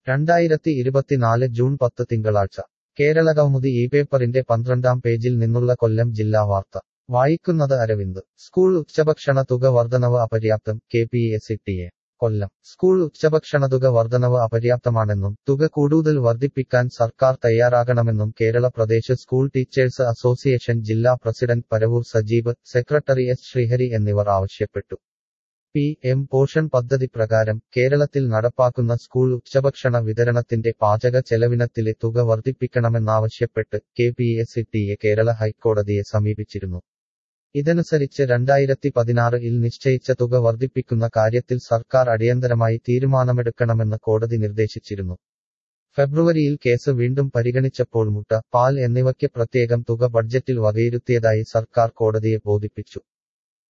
രണ്ടായിരത്തി ഇരുപത്തിനാല് ജൂൺ പത്ത് തിങ്കളാഴ്ച കേരളകൗമുദി ഈ പേപ്പറിന്റെ പന്ത്രണ്ടാം പേജിൽ നിന്നുള്ള കൊല്ലം ജില്ലാ വാർത്ത വായിക്കുന്നത് അരവിന്ദ് സ്കൂൾ ഉച്ചഭക്ഷണ തുക വർധനവ് അപര്യാപ്തം കെ പി എസ് ഇട്ടിയെ കൊല്ലം സ്കൂൾ ഉച്ചഭക്ഷണ തുക വർധനവ് അപര്യാപ്തമാണെന്നും തുക കൂടുതൽ വർദ്ധിപ്പിക്കാൻ സർക്കാർ തയ്യാറാകണമെന്നും Kerala Pradesh school teachers association ജില്ലാ പ്രസിഡന്റ് പരവൂർ സജീബ് സെക്രട്ടറി എസ് ശ്രീഹരി എന്നിവർ ആവശ്യപ്പെട്ടു പി എം പോഷൻ പദ്ധതി പ്രകാരം കേരളത്തിൽ നടപ്പാക്കുന്ന സ്കൂൾ ഉച്ചഭക്ഷണ വിതരണത്തിന്റെ പാചക ചെലവിനത്തിലെ തുക വർദ്ധിപ്പിക്കണമെന്നാവശ്യപ്പെട്ട് കെ പി എസ് ഇട്ടിയെ കേരള ഹൈക്കോടതിയെ സമീപിച്ചിരുന്നു ഇതനുസരിച്ച് രണ്ടായിരത്തി പതിനാറിൽ നിശ്ചയിച്ച തുക വർദ്ധിപ്പിക്കുന്ന കാര്യത്തിൽ സർക്കാർ അടിയന്തരമായി തീരുമാനമെടുക്കണമെന്ന് കോടതി നിർദ്ദേശിച്ചിരുന്നു ഫെബ്രുവരിയിൽ കേസ് വീണ്ടും പരിഗണിച്ചപ്പോൾ മുട്ട പാൽ എന്നിവയ്ക്ക് പ്രത്യേകം തുക ബഡ്ജറ്റിൽ വകയിരുത്തിയതായി സർക്കാർ കോടതിയെ ബോധിപ്പിച്ചു